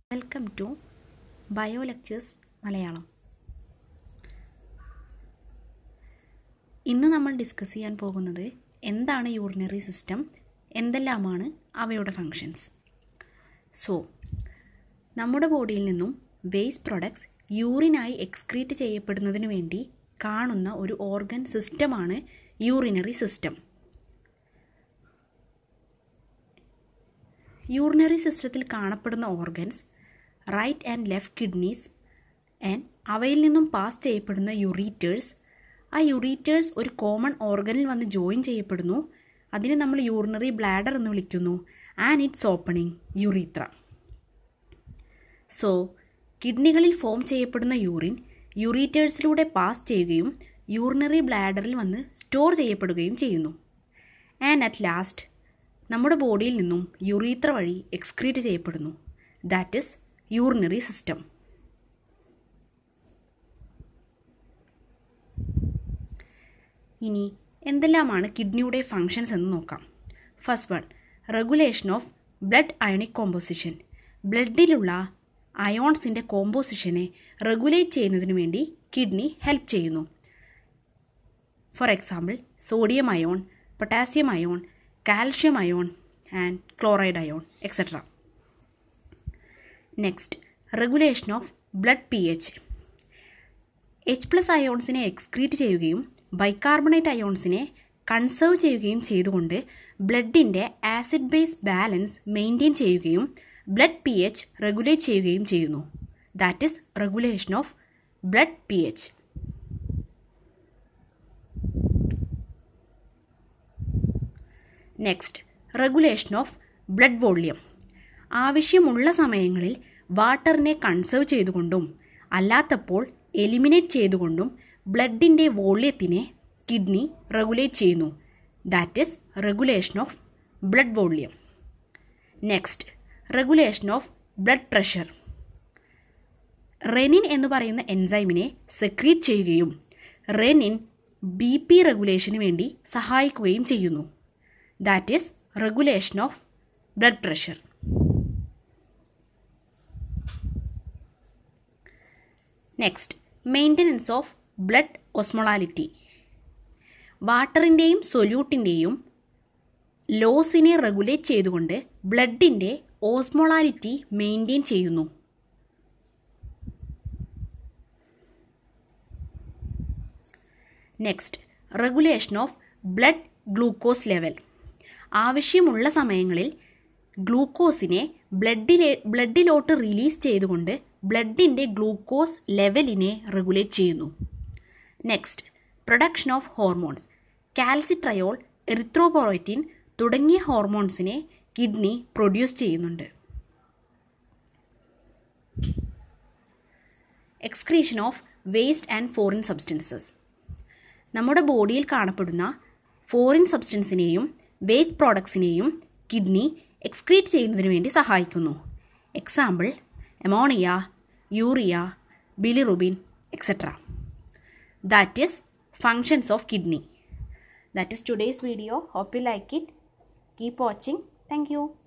welcome to bio lectures Malayalam ഇന്ന് നമ്മൾ discuss ചെയ്യാൻ പോകുന്നത് എന്താണ് യൂറിനറി സിസ്റ്റം എന്തെല്ലാമാണ് അവയുടെ ഫങ്ഷൻസ് സോ നമ്മുടെ ബോഡിയിൽ നിന്നും വേസ്റ്റ് പ്രൊഡക്ട്സ് യൂറിനായി എക്സ്ക്രീറ്റ് ചെയ്യപ്പെടുന്നതിന് വേണ്ടി കാണുന്ന ഒരു ഓർഗൻ സിസ്റ്റമാണ് യൂറിനറി സിസ്റ്റം യൂറിനറി സിസ്റ്റത്തിൽ കാണപ്പെടുന്ന organs right and left kidneys and അവയിൽ നിന്നും പാസ് ചെയ്യപ്പെടുന്ന യുറീറ്റേഴ്സ് ആ യുറീറ്റേഴ്സ് ഒരു കോമൺ ഓർഗനിൽ വന്ന് ജോയിൻ ചെയ്യപ്പെടുന്നു അതിനെ നമ്മൾ യൂറിനറി ബ്ലാഡർ എന്ന് വിളിക്കുന്നു and its opening urethra so കിഡ്നികളിൽ ഫോം ചെയ്യപ്പെടുന്ന യൂറിൻ യുറീറ്റേഴ്സിലൂടെ പാസ് ചെയ്യുകയും യൂറിനറി ബ്ലാഡറിൽ വന്ന് സ്റ്റോർ ചെയ്യപ്പെടുകയും ചെയ്യുന്നു ആൻഡ് അറ്റ് ലാസ്റ്റ് നമ്മുടെ ബോഡിയിൽ നിന്നും യുറീത്ര വഴി എക്സ്ക്രീറ്റ് ചെയ്യപ്പെടുന്നു ദാറ്റ് ഇസ് യൂറിനറി സിസ്റ്റം ഇനി എന്തെല്ലാമാണ് കിഡ്നിയുടെ ഫങ്ഷൻസ് എന്ന് നോക്കാം first one regulation of blood ionic composition ബ്ലഡിലുള്ള അയോൺസിൻ്റെ കോമ്പോസിഷനെ റെഗുലേറ്റ് ചെയ്യുന്നതിന് വേണ്ടി കിഡ്നി ഹെൽപ്പ് ചെയ്യുന്നു for example sodium ion potassium ion calcium ion and chloride ion etcetera next regulation of blood P H H plus അയോൺസിനെ excrete ചെയ്യുകയും bicarbonate അയോൺസിനെ conserve ചെയ്യുകയും ചെയ്തുകൊണ്ട് ബ്ലഡിൻ്റെ ആസിഡ് ബേസ് ബാലൻസ് മെയിൻറ്റെയിൻ ചെയ്യുകയും ബ്ലഡ് പി എച്ച് റെഗുലേറ്റ് ചെയ്യുകയും ചെയ്യുന്നു that is regulation of blood P H next regulation of blood volume ആവശ്യമുള്ള സമയങ്ങളിൽ വാട്ടറിനെ കൺസേർവ് ചെയ്തുകൊണ്ടും അല്ലാത്തപ്പോൾ എലിമിനേറ്റ് ചെയ്തുകൊണ്ടും ബ്ലഡിൻ്റെ വോള്യത്തിനെ കിഡ്നി റെഗുലേറ്റ് ചെയ്യുന്നു that is regulation of blood volume next regulation of blood pressure renin എന്ന് പറയുന്ന എൻസൈമിനെ സെക്രീറ്റ് ചെയ്യുകയും റെനിൻ ബി പി റെഗുലേഷന് വേണ്ടി സഹായിക്കുകയും ചെയ്യുന്നു that is regulation of blood pressure next maintenance of blood osmolality വാട്ടറിൻ്റെയും സൊല്യൂട്ടിൻ്റെയും ലോസിനെ റെഗുലേറ്റ് ചെയ്തുകൊണ്ട് ബ്ലഡിൻ്റെ ഓസ്മൊളാലിറ്റി മെയിൻറ്റെയിൻ ചെയ്യുന്നു next regulation of blood glucose level ആവശ്യമുള്ള സമയങ്ങളിൽ ഗ്ലൂക്കോസിനെ ബ്ലഡിലെ ബ്ലഡിലോട്ട് റിലീസ് ചെയ്തുകൊണ്ട് ബ്ലഡിൻ്റെ ഗ്ലൂക്കോസ് ലെവലിനെ റെഗുലേറ്റ് ചെയ്യുന്നു next production of hormones calcitriol erythropoietin തുടങ്ങിയ ഹോർമോൺസിനെ കിഡ്നി പ്രൊഡ്യൂസ് ചെയ്യുന്നുണ്ട് excretion of waste and foreign substances നമ്മുടെ ബോഡിയിൽ കാണപ്പെടുന്ന ഫോറിൻ സബ്സ്റ്റൻസിനെയും വേസ്റ്റ് പ്രോഡക്ട്സിനെയും കിഡ്നി എക്സ്ക്രീറ്റ് ചെയ്യുന്നതിന് വേണ്ടി സഹായിക്കുന്നു example ammonia urea bilirubin etcetera that is functions of kidney that is today's video hope you like it keep watching thank U